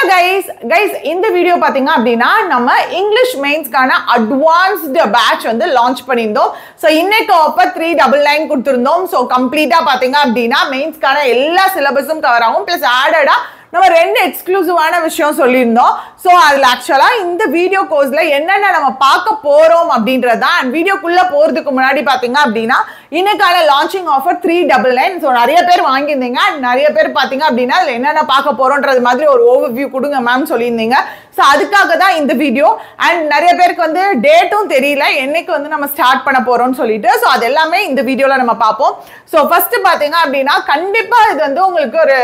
guys guys இந்த video பாத்தீங்க அப்படின்னா நம்ம இங்கிலீஷ் மெயின்ஸ்க்கான அட்வான்ஸ்டு பேட்ச் வந்து லான்ச் பண்ணியிருந்தோம் ஸோ இன்னைக்கு ஆஃபர் த்ரீ டபுள் நைன் கொடுத்துருந்தோம் ஸோ கம்ப்ளீட்டா பாத்தீங்க அப்படின்னா மெயின்ஸ்க்கான எல்லா சிலபஸும் கவர் ஆகும் ப்ளஸ் ஆடடா நம்ம ரெண்டு எக்ஸ்க்ளூசிவான விஷயம் சொல்லியிருந்தோம் ஸோ அதில் ஆக்சுவலாக இந்த வீடியோ கோர்ஸில் என்னென்ன நம்ம பார்க்க போகிறோம் அப்படின்றது தான் அண்ட் வீடியோக்குள்ளே போகிறதுக்கு முன்னாடி பார்த்தீங்க அப்படின்னா இன்னைக்கான launching offer three double nine so நிறைய பேர் வாங்கியிருந்தீங்க and நிறைய பேர் பார்த்தீங்க அப்படின்னா அதில் என்னென்ன பார்க்க போகிறோன்றது மாதிரி ஒரு ஓவர் வியூ கொடுங்க மேம் சொல்லியிருந்தீங்க ஸோ அதுக்காக தான் இந்த வீடியோ அண்ட் நிறைய பேருக்கு வந்து டேட்டும் தெரியல என்னைக்கு வந்து நம்ம ஸ்டார்ட் பண்ண போகிறோம்னு சொல்லிட்டு ஸோ அது எல்லாமே இந்த வீடியோவில் நம்ம பார்ப்போம் ஸோ ஃபஸ்ட்டு பார்த்தீங்க அப்படின்னா கண்டிப்பாக இது வந்து உங்களுக்கு ஒரு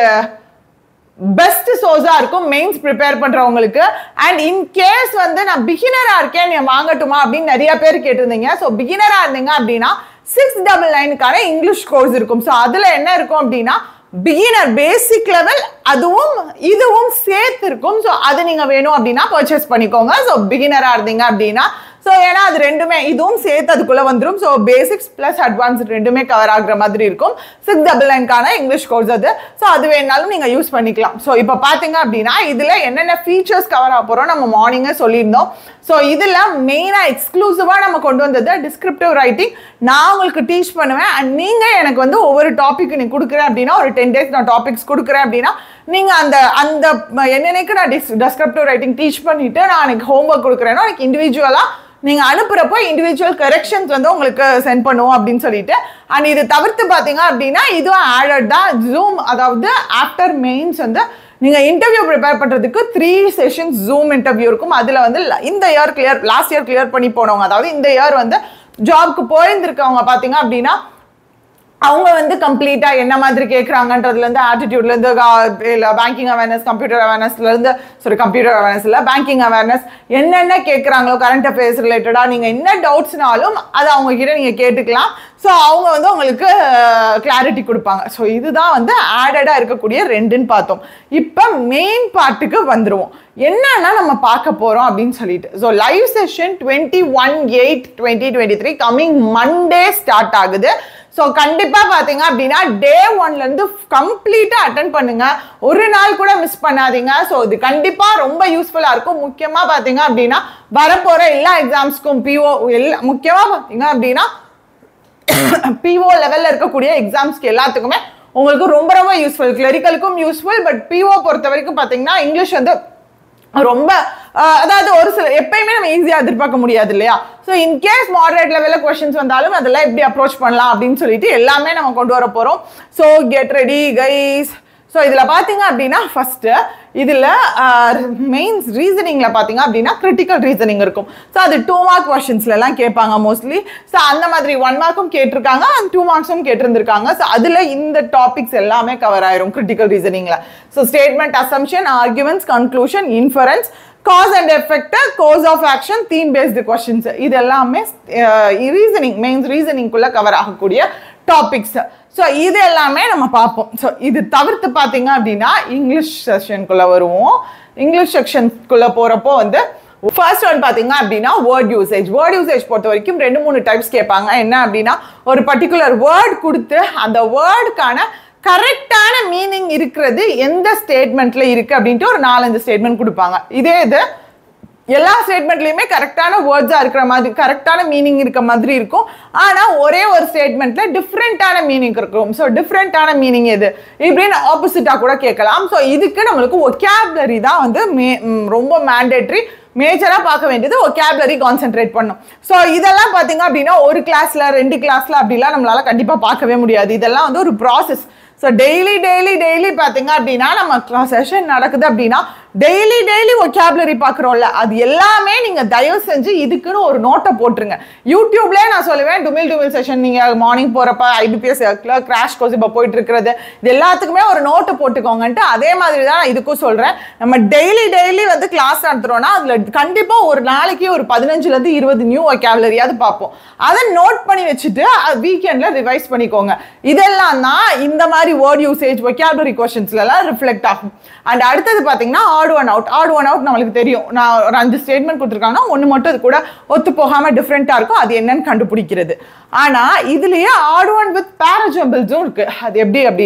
பெஸ்ட் சோர்ஸா இருக்கும் மெயின்ஸ் ப்ரிப்பேர் பண்றவங்களுக்கு அண்ட் இன் கேஸ் வந்து நான் பிகினரா இருக்கேன் நீ வாங்கட்டுமா அப்படின்னு நிறைய பேர் கேட்டிருந்தீங்க ஸோ பிகினரா இருந்தீங்க அப்படின்னா சிக்ஸ் டபுள் நைனுக்கான இங்கிலீஷ் கோர்ஸ் இருக்கும் ஸோ அதுல என்ன இருக்கும் அப்படின்னா பிகினர் பேசிக் லெவல் அதுவும் இதுவும் சேர்த்து இருக்கும் ஸோ அது நீங்க வேணும் அப்படின்னா பர்ச்சேஸ் பண்ணிக்கோங்க ஸோ பிகினரா இருந்தீங்க அப்படின்னா ஸோ ஏன்னா அது ரெண்டுமே இதுவும் சேர்த்து அதுக்குள்ள வந்துடும் ஸோ பேசிக்ஸ் ப்ளஸ் அட்வான்ஸ் ரெண்டுமே கவர் ஆகுற மாதிரி இருக்கும் சிக்ஸ் டபுள் நைன்கான இங்கிலீஷ் கோர்ஸ் அது ஸோ அது வேணாலும் நீங்கள் யூஸ் பண்ணிக்கலாம் ஸோ இப்போ பார்த்தீங்க அப்படின்னா இதில் என்னென்ன ஃபீச்சர்ஸ் கவர் ஆக போகிறோம் நம்ம மார்னிங்கே சொல்லியிருந்தோம் ஸோ இதில் மெயினாக எக்ஸ்க்ளூசிவாக நம்ம கொண்டு வந்தது டிஸ்கிரிப்டிவ் ரைட்டிங் நான் உங்களுக்கு டீச் பண்ணுவேன் அண்ட் நீங்கள் எனக்கு வந்து ஒவ்வொரு டாபிக் நீ கொடுக்குறேன் அப்படின்னா ஒரு டென் டேஸ் நான் டாபிக்ஸ் கொடுக்குறேன் அப்படின்னா நீங்கள் அந்த அந்த என்னென்னக்கு நான் டிஸ் டிஸ்கிரிப்டிவ் ரைட்டிங் டீச் பண்ணிவிட்டு நான் எனக்கு ஹோம்ஒர்க் கொடுக்குறேன்னா எனக்கு இண்டிவிஜுவலாக நீங்க அனுப்புறப்போ இண்டிவிஜுவல் கரெக்ஷன்ஸ் வந்து உங்களுக்கு சென்ட் பண்ணுவோம் அப்படின்னு சொல்லிட்டு அண்ட் இது தவிர்த்து பார்த்தீங்க அப்படின்னா இதுவும் ஆடட் தான் ஜூம் அதாவது ஆஃப்டர் மெயின்ஸ் வந்து நீங்க இன்டர்வியூ ப்ரிப்பேர் பண்றதுக்கு த்ரீ செஷன்ஸ் ஜூம் இன்டர்வியூ இருக்கும் அதுல வந்து ல- இந்த year clear last year clear பண்ணி போனவங்க அதாவது இந்த இயர் வந்து ஜாப்க்கு போயிருந்திருக்கவங்க பார்த்தீங்க அப்படின்னா அவங்க வந்து கம்ப்ளீட்டா என்ன மாதிரி கேட்குறாங்கன்றதுல இருந்து ஆட்டிடியூட்ல இருந்து இல்லை பேங்கிங் அவேர்னஸ் கம்ப்யூட்டர் அவேர்னஸ்ல இருந்து சாரி கம்ப்யூட்டர் அவேர்னஸ் இல்லை பேங்கிங் அவேர்னஸ் என்னென்ன கேட்குறாங்களோ கரண்ட் அஃபேர்ஸ் ரிலேட்டடா நீங்க என்ன டவுட்ஸ்னாலும் அதை அவங்க கிட்ட நீங்க கேட்டுக்கலாம் ஸோ அவங்க வந்து உங்களுக்கு கிளாரிட்டி கொடுப்பாங்க ஸோ இதுதான் வந்து ஆடடாக இருக்கக்கூடிய ரெண்டுன்னு பார்த்தோம் இப்போ மெயின் பார்ட்டுக்கு வந்துருவோம் என்னன்னா நம்ம பார்க்க போறோம் அப்படின்னு சொல்லிட்டு so live session twenty one eight twenty twenty three coming Monday start ஆகுது ஸோ கண்டிப்பா பாத்தீங்க அப்படின்னா டே ஒன்ல இருந்து கம்ப்ளீட்டா அட்டன் பண்ணுங்க ஒரு நாள் கூட மிஸ் பண்ணாதீங்க ஸோ இது கண்டிப்பா ரொம்ப யூஸ்ஃபுல்லா இருக்கும் முக்கியமா பாத்தீங்க அப்படின்னா வரப்போற எல்லா எக்ஸாம்ஸ்க்கும் பிஓ எல்லா முக்கியமா பாத்தீங்க அப்படின்னா பிஓ லெவல்ல இருக்கக்கூடிய எக்ஸாம்ஸ்க்கு எல்லாத்துக்குமே உங்களுக்கு ரொம்ப ரொம்ப யூஸ்ஃபுல் கிளரிக்கலுக்கும் யூஸ்ஃபுல் பட் பிஓ பொறுத்த வரைக்கும் பாத்தீங்கன்னா இங்கிலீஷ் வந்து ரொம்ப அஹ், அதாவது ஒரு சில எப்பயுமே நம்ம ஈஸியாக எதிர்பார்க்க முடியாது இல்லையா ஸோ இன்கேஸ் மாடரேட் லெவலில் கொஷின்ஸ் வந்தாலும் அதெல்லாம் எப்படி அப்ரோச் பண்ணலாம் அப்படின்னு சொல்லிட்டு எல்லாமே நம்ம கொண்டு வர போகிறோம் so get ready guys so இதில் பார்த்தீங்க அப்படின்னா ஃபஸ்ட்டு இதில் மெயின்ஸ் ரீசனிங்கில் பார்த்தீங்க அப்படின்னா கிரிட்டிக்கல் ரீசனிங் இருக்கும் ஸோ அது டூ மார்க் கொஷின்ஸ்லாம் கேட்பாங்க மோஸ்ட்லி ஸோ அந்த மாதிரி ஒன் மார்க்கும் கேட்டிருக்காங்க டூ மார்க்ஸும் கேட்டிருந்திருக்காங்க ஸோ அதில் இந்த டாபிக்ஸ் எல்லாமே கவர் ஆயிரும் கிரிட்டிக்கல் ரீசனிங்கில் so statement assumption arguments conclusion inference cause and effect course of action theme based questions இது எல்லாமே ரீசனிங் மெயின்ஸ் ரீசனிங்குள்ளே கவர் ஆகக்கூடிய டாபிக்ஸ் ஸோ இது எல்லாமே நம்ம பார்ப்போம் ஸோ இது தவிர்த்து பார்த்தீங்க அப்படின்னா இங்கிலீஷ் செஷனுக்குள்ளே வருவோம் இங்கிலீஷ் செக்ஷனுக்குள்ளே போகிறப்போ வந்து ஃபர்ஸ்ட் ஒன் பார்த்தீங்க அப்படின்னா வேர்ட் யூசேஜ் வேர்ட் யூசேஜ் பொறுத்த வரைக்கும் ரெண்டு மூணு டைப்ஸ் கேட்பாங்க என்ன அப்படின்னா ஒரு பர்டிகுலர் வேர்ட் கொடுத்து அந்த வேர்டுக்கான கரெக்டான மீனிங் இருக்கிறது எந்த ஸ்டேட்மெண்ட்ல இருக்கு அப்படின்ட்டு ஒரு நாலஞ்சு ஸ்டேட்மெண்ட் கொடுப்பாங்க இதே இது எல்லா ஸ்டேட்மெண்ட்லயுமே கரெக்டான வேர்ட்ஸா இருக்கிற மாதிரி கரெக்டான மீனிங் இருக்க மாதிரி இருக்கும் ஆனா ஒரே ஒரு ஸ்டேட்மெண்ட்ல டிஃப்ரெண்டான மீனிங் இருக்கும் ஸோ டிஃப்ரெண்டான மீனிங் எது இப்படின்னு ஆப்போசிட்டா கூட கேட்கலாம் ஸோ இதுக்கு நம்மளுக்கு ஒக்காபுலரி தான் வந்து மே- ம், ரொம்ப மேண்டேட்ரி மேஜரா பார்க்க வேண்டியது ஒகேபுலரி கான்சென்ட்ரேட் பண்ணும் ஸோ இதெல்லாம் பார்த்தீங்க அப்படின்னா ஒரு கிளாஸ்ல ரெண்டு கிளாஸ்ல அப்படிலாம் நம்மளால கண்டிப்பா பார்க்கவே முடியாது இதெல்லாம் வந்து ஒரு process so daily daily daily பார்த்தீங்க அப்படின்னா நம்ம செஷன் நடக்குது அப்படின்னா டெய்லி டெய்லி ஒகேபுலரி பார்க்குறோம்ல அது எல்லாமே நீங்கள் தயவு செஞ்சு இதுக்குன்னு ஒரு நோட்டை போட்டுருங்க யூடியூப்லேயே நான் சொல்லுவேன் டுமில் டுமில் செஷன் நீங்கள் மார்னிங் போகிறப்ப ஐபிபிஎஸ் கிராஷ் கோர்ஸ் இப்போ போயிட்டு இருக்கிறது இது எல்லாத்துக்குமே ஒரு நோட்டு போட்டுக்கோங்கன்ட்டு அதே மாதிரி தான் நான் இதுக்கும் சொல்கிறேன் நம்ம டெய்லி டெய்லி வந்து கிளாஸ் நடத்துகிறோன்னா அதில் கண்டிப்பாக ஒரு நாளைக்கு ஒரு பதினஞ்சுலேருந்து இருபது நியூ ஒகேபுலரியாவது பார்ப்போம் அதை நோட் பண்ணி வச்சுட்டு வீக்கெண்டில் ரிவைஸ் பண்ணிக்கோங்க இதெல்லாம் தான் இந்த மாதிரி வேர்ட் யூசேஜ் ஒகேபுலரி கொஷின்ஸ்லாம் ரிஃப்ளெக்ட் ஆகும் அண்ட் அடுத்தது பார்த்தீங்கன்னா odd one out odd one out நம்மளுக்கு தெரியும் நான் ஒரு அஞ்சு ஸ்டேட்மெண்ட் கொடுத்துருக்காங்கன்னா ஒன்று மட்டும் அது கூட ஒத்து போகாமல் டிஃப்ரெண்ட்டாக இருக்கும் அது என்னன்னு கண்டுபிடிக்கிறது ஆனால் இதுலயே ஆட் ஒன் வித் பேரஜம்பிள்ஸும் இருக்கு அது எப்படி அப்படின்னா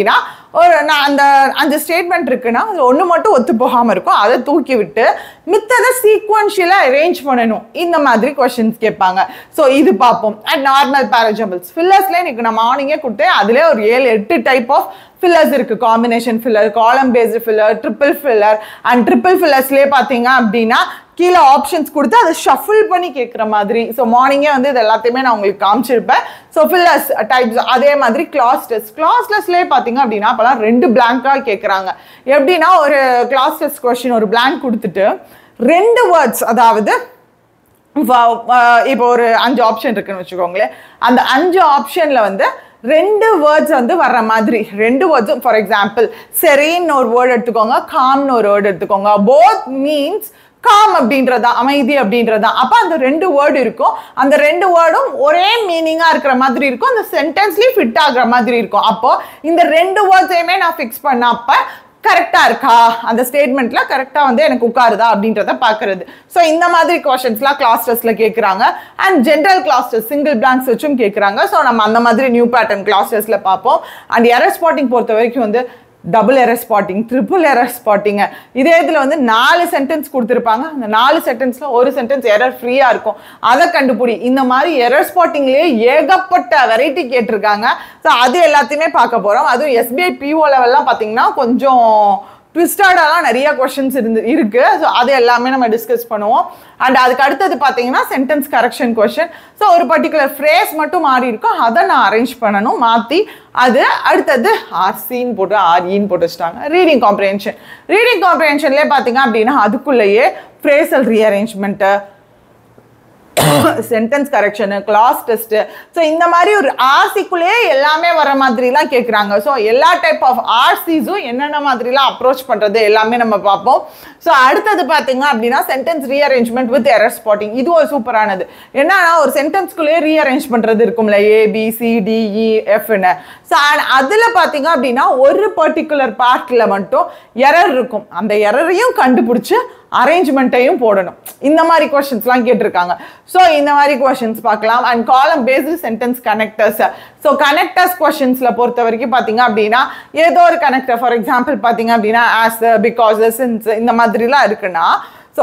ஒரு நான் அந்த அந்த ஸ்டேட்மெண்ட் இருக்குன்னா அது ஒன்று மட்டும் ஒத்து போகாமல் இருக்கும் அதை தூக்கி விட்டு மித்ததை சீக்வன்ஷியலாக அரேஞ்ச் பண்ணணும் இந்த மாதிரி கொஷின்ஸ் கேட்பாங்க ஸோ இது பார்ப்போம் அண்ட் நார்மல் பேரஜபிள்ஸ் ஃபில்லர்ஸ்ல இன்னைக்கு நான் மார்னிங்கே கொடுத்தேன் அதிலே ஒரு ஏழு எட்டு டைப் ஆஃப் ஃபில்லர்ஸ் இருக்கு combination filler column based filler triple filler and triple ஃபில்லர்ஸ்லேயே பார்த்தீங்க அப்படின்னா கீழே ஆப்ஷன்ஸ் கொடுத்து அதை ஷஃபிள் பண்ணி கேட்குற மாதிரி ஸோ மார்னிங்கே வந்து இது எல்லாத்தையுமே நான் உங்களுக்கு காமிச்சிருப்பேன் ஸோ ஃபில்லர்ஸ் டைப்ஸ் அதே மாதிரி கிளாஸ் டெஸ்ட் கிளாஸ் டெஸ்ட்லேயே பார்த்தீங்க அப்படின்னா அப்போலாம் ரெண்டு பிளாங்காக கேட்குறாங்க எப்படின்னா ஒரு கிளாஸ் டெஸ்ட் கொஸ்டின் ஒரு பிளாங்க் கொடுத்துட்டு ரெண்டு வேர்ட்ஸ் அதாவது வ- வ- இப்போ ஒரு அஞ்சு ஆப்ஷன் இருக்குன்னு வச்சுக்கோங்களேன் அந்த அஞ்சு ஆப்ஷன்ல வந்து ரெண்டு வேர்ட்ஸ் வந்து வர்ற மாதிரி ரெண்டு வேர்ட்ஸும் ஃபார் எக்ஸாம்பிள் செரின்னு ஒரு வேர்டு எடுத்துக்கோங்க காம்னு ஒரு வேர்டு எடுத்துக்கோங்க போத் மீன்ஸ் காம் அப்படின்றதா அமைதி அப்படின்றதா அப்போ அந்த ரெண்டு வேர்டு இருக்கும் அந்த ரெண்டு வேர்டும் ஒரே மீனிங்காக இருக்கிற மாதிரி இருக்கும் அந்த சென்டென்ஸ்லேயும் ஃபிட் ஆகுற மாதிரி இருக்கும் அப்போ இந்த ரெண்டு வேர்ட்ஸையுமே நான் ஃபிக்ஸ் பண்ண அப்போ கரெக்டாக இருக்கா அந்த ஸ்டேட்மெண்ட்ல கரெக்டாக வந்து எனக்கு உட்காருதா அப்படின்றத பார்க்கறது ஸோ இந்த மாதிரி கொஷின்ஸ்லாம் கிளாஸ் டெஸ்ட்ல கேட்குறாங்க and general class test single blanks வச்சும் கேட்குறாங்க ஸோ நம்ம அந்த மாதிரி நியூ பேட்டர்ன் கிளாஸ் டெஸ்ட்ல பார்ப்போம் அண்ட் எரர் ஸ்பாட்டிங் பொறுத்த வரைக்கும் வந்து double error spotting triple error spotting இதே இதில் வந்து நாலு சென்டென்ஸ் கொடுத்துருப்பாங்க அந்த நாலு சென்டென்ஸில் ஒரு சென்டென்ஸ் எரர் ஃப்ரீயாக இருக்கும் அதை கண்டுபிடி இந்த மாதிரி எரர் ஸ்பாட்டிங்லேயே ஏகப்பட்ட வெரைட்டி கேட்டிருக்காங்க ஸோ அது எல்லாத்தையுமே பார்க்க போகிறோம் அதுவும் எஸ்பிஐ பிஓ லெவல்லாம் பார்த்தீங்கன்னா கொஞ்சம் ட்விஸ்டடாலாம் நிறைய கொஷின்ஸ் இருந்து இருக்கு ஸோ அது எல்லாமே நம்ம டிஸ்கஸ் பண்ணுவோம் அண்ட் அதுக்கு அடுத்தது பார்த்தீங்கன்னா சென்டென்ஸ் கரெக்ஷன் கொஷின் ஸோ ஒரு பர்டிகுலர் ஃப்ரேஸ் மட்டும் மாறி இருக்கும் அதை நான் அரேஞ்ச் பண்ணணும் மாற்றி அது அடுத்தது ஆர்சின்னு போட்டு ஆர்இன்னு போட்டு வச்சிட்டாங்க ரீடிங் காம்ப்ரிஹென்ஷன் ரீடிங் காம்ப்ரிஹென்ஷன்லேயே பார்த்தீங்க அப்படின்னா அதுக்குள்ளேயே phrasal rearrangement sentence correction class test so இந்த மாதிரி ஒரு ஆர்சிக்குள்ளேயே எல்லாமே வர மாதிரிலாம் கேட்குறாங்க ஸோ எல்லா டைப் ஆஃப் ஆர்சிஸும் என்னென்ன மாதிரிலாம் அப்ரோச் பண்ணுறது எல்லாமே நம்ம பார்ப்போம் ஸோ அடுத்தது பார்த்தீங்க அப்படின்னா sentence rearrangement with error spotting இது ஒரு சூப்பரானது என்னன்னா ஒரு சென்டென்ஸ்குள்ளேயே ரீஅரேஞ்ச் பண்ணுறது இருக்கும்ல A B C D E எஃப்னு ஸோ அதில் பார்த்தீங்க அப்படின்னா ஒரு பர்டிகுலர் பார்ட்டில் மட்டும் எரர் இருக்கும் அந்த எரரையும் கண்டுபிடிச்சு அரேஞ்ச்மெண்ட்டையும் போடணும் இந்த மாதிரி கொஷின்ஸ்லாம் கேட்டிருக்காங்க ஸோ இந்த மாதிரி கொஷின்ஸ் பார்க்கலாம் and column based sentence connectors so connectors கொஷின்ஸில் பொறுத்த வரைக்கும் பார்த்தீங்க அப்படின்னா ஏதோ ஒரு கனெக்டர் ஃபார் எக்ஸாம்பிள் பார்த்தீங்க அப்படின்னா ஆஸ் பிகாஸ் சின்ஸ் இந்த மாதிரிலாம் இருக்குன்னா ஸோ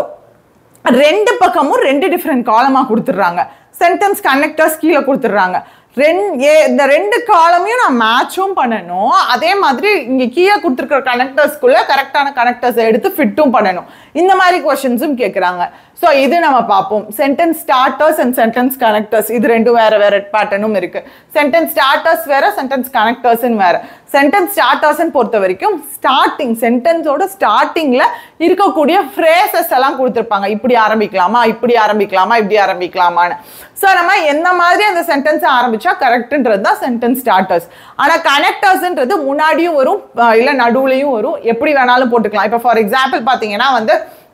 ரெண்டு பக்கமும் ரெண்டு டிஃப்ரெண்ட் காலமாக கொடுத்துட்றாங்க சென்டென்ஸ் கனெக்டர்ஸ் கீழே கொடுத்துட்றாங்க ரெண் ஏ இந்த ரெண்டு காலமையும் நான் மேட்சும் பண்ணணும் அதே மாதிரி இங்கே கீழே கொடுத்துருக்கிற கனெக்டர்ஸ்குள்ள கரெக்டான கனெக்டர்ஸை எடுத்து ஃபிட்டும் பண்ணணும் இந்த மாதிரி கொஷின்ஸும் கேட்குறாங்க ஸோ இது நம்ம பார்ப்போம் sentence starters and sentence connectors இது ரெண்டும் வேற வேற பேட்டர்னும் இருக்கு சென்டென்ஸ் ஸ்டார்டர்ஸ் வேற சென்டென்ஸ் கனெக்டர்ஸ்னு வேற சென்டென்ஸ் ஸ்டார்டர்ஸ்னு பொறுத்த வரைக்கும் ஸ்டார்டிங் சென்டென்ஸோட ஸ்டார்டிங்ல இருக்கக்கூடிய ஃப்ரேசஸ் எல்லாம் கொடுத்துருப்பாங்க இப்படி ஆரம்பிக்கலாமா இப்படி ஆரம்பிக்கலாமா இப்படி ஆரம்பிக்கலாமான்னு ஸோ நம்ம எந்த மாதிரி அந்த சென்டென்ஸை ஆரம்பிச்சா கரெக்ட்ன்றது தான் சென்டென்ஸ் ஸ்டார்டர்ஸ் ஆனால் கனெக்டர்ஸ்ன்றது முன்னாடியும் வரும் அஹ் இல்ல நடுவுலையும் வரும் எப்படி வேணாலும் போட்டுக்கலாம் இப்போ ஃபார் எக்ஸாம்பிள் பார்த்தீங்கன்னா வந்து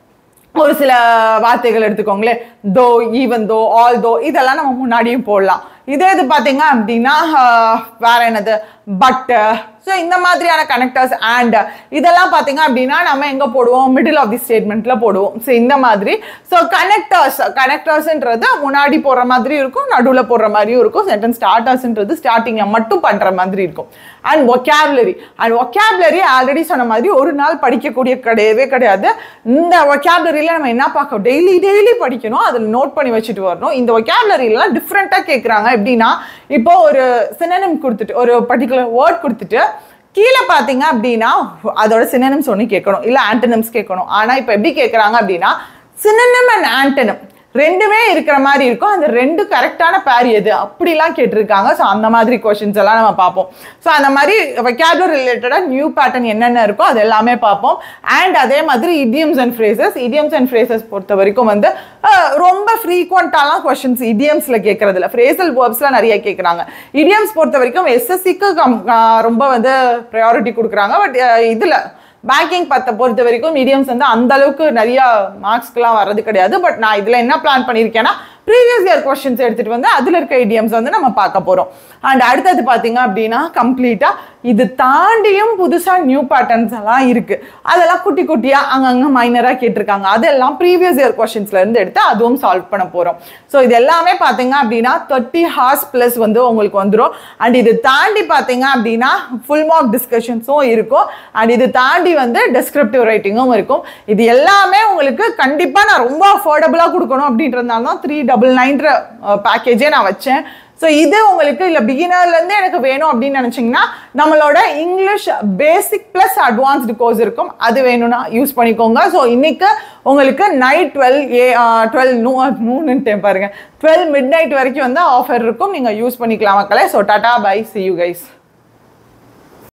ஒரு சில வார்த்தைகள் எடுத்துக்கோங்களேன் தோ ஈவன் தோ ஆல் தோ இதெல்லாம் நம்ம முன்னாடியும் போடலாம் இதே இது பார்த்தீங்க அப்படின்னா ஆஹ், வேற என்னது பட் ஸோ இந்த மாதிரியான கனெக்டர்ஸ் அண்ட் இதெல்லாம் பார்த்தீங்க அப்படின்னா நம்ம எங்கே போடுவோம் மிடில் ஆஃப் தி ஸ்டேட்மெண்ட்டில் போடுவோம் ஸோ இந்த மாதிரி ஸோ கனெக்டர்ஸ் கனெக்டர்ஸ்ன்றது முன்னாடி போடுற மாதிரி இருக்கும் நடுவில் போடுற மாதிரியும் இருக்கும் சென்டென்ஸ் ஸ்டார்டர்ஸ்ன்றது ஸ்டார்டிங்கில் மட்டும் பண்ணுற மாதிரி இருக்கும் and vocabulary and vocabulary already சொன்ன மாதிரி ஒரு நாள் படிக்கக்கூடிய கிடையவே கிடையாது இந்த ஒக்காபுலரியில் நம்ம என்ன பார்க்க டெய்லி டெய்லி படிக்கணும் அதில் நோட் பண்ணி வச்சுட்டு வரணும் இந்த ஒக்காபுலரிலாம் டிஃப்ரெண்ட்டாக கேட்குறாங்க எப்படின்னா இப்போ ஒரு சினனம் கொடுத்துட்டு ஒரு பர்டிகுலர் வேர்ட் கொடுத்துட்டு கீழே பார்த்தீங்க அப்படின்னா அதோட சினனம்ஸ் ஒன்று கேட்கணும் இல்லை ஆண்டனம்ஸ் கேட்கணும் ஆனால் இப்போ எப்படி கேட்குறாங்க அப்படின்னா சினனம் அண்ட் ஆண்டனம் ரெண்டுமே இருக்கிற மாதிரி இருக்கும் அந்த ரெண்டு கரெக்டான பேர் எது அப்படிலாம் கேட்டிருக்காங்க ஸோ அந்த மாதிரி கொஷின்ஸ் எல்லாம் நம்ம பார்ப்போம் ஸோ அந்த மாதிரி வெக்காபுலர் ரிலேட்டடாக நியூ பேட்டர்ன் என்னென்ன இருக்கோ அது எல்லாமே பார்ப்போம் அண்ட் அதே மாதிரி idioms and phrases idioms and phrases பொறுத்த வரைக்கும் வந்து அஹ், ரொம்ப ஃப்ரீக்வெண்ட்டாலாம் கொஷின்ஸ் இடியம்ஸில் கேட்கறதில்ல ஃப்ரேசல் வேர்ப்ஸ்லாம் நிறைய கேட்குறாங்க இடியம்ஸ் பொறுத்த வரைக்கும் எஸ்எஸ்சிக்கு கம் அஹ், ரொம்ப வந்து ப்ரையாரிட்டி கொடுக்குறாங்க பட் இதில் பேங்கிங் பத்தை பொறுத்த வரைக்கும் மீடியம்ஸ் வந்து அந்த அளவுக்கு நிறைய மார்க்ஸ்க்குலாம் வர்றது கிடையாது பட் நான் இதில் என்ன பிளான் பண்ணியிருக்கேன்னா ப்ரீவியஸ் இயர் கொஸ்டின்ஸ் எடுத்துகிட்டு வந்து அதில் இருக்க ஐடியம்ஸ் வந்து நம்ம பார்க்க போகிறோம் அண்ட் அடுத்தது பார்த்தீங்க அப்படின்னா கம்ப்ளீட்டாக இது தாண்டியும் புதுசாக நியூ பேட்டர்ன்ஸ் எல்லாம் இருக்குது அதெல்லாம் குட்டி குட்டியாக அங்கங்கே மைனராக கேட்டிருக்காங்க அதெல்லாம் ப்ரீவியஸ் இயர் கொஸ்டின்ஸ்லேருந்து எடுத்து அதுவும் சால்வ் பண்ண போகிறோம் ஸோ இது எல்லாமே பார்த்தீங்க அப்படின்னா தேர்ட்டி ஹார்ஸ் ப்ளஸ் வந்து உங்களுக்கு வந்துடும் அண்ட் இது தாண்டி பார்த்தீங்க அப்படின்னா ஃபுல் மார்க் டிஸ்கஷன்ஸும் இருக்கும் அண்ட் இது தாண்டி வந்து டெஸ்கிரிப்டிவ் ரைட்டிங்கும் இருக்கும் இது எல்லாமே உங்களுக்கு கண்டிப்பாக நான் ரொம்ப அஃபோர்டபுளாக கொடுக்கணும் அப்படின்றதுனால தான் த்ரீ டபுள் நைன்ற பேக்கேஜே நான் வச்சேன் ஸோ இது உங்களுக்கு இல்லை பிகினர்லேருந்து எனக்கு வேணும் அப்படின்னு நினச்சிங்கன்னா நம்மளோட English basic plus advanced course இருக்கும் அது வேணும்னா யூஸ் பண்ணிக்கோங்க ஸோ இன்னைக்கு உங்களுக்கு நைட் டுவெல் ஏ டுவெல் நூ நூன்னு பாருங்க டுவெல் மிட் நைட் வரைக்கும் வந்து ஆஃபர் இருக்கும் நீங்கள் யூஸ் பண்ணிக்கலாம் மக்களே so tata bye see you guys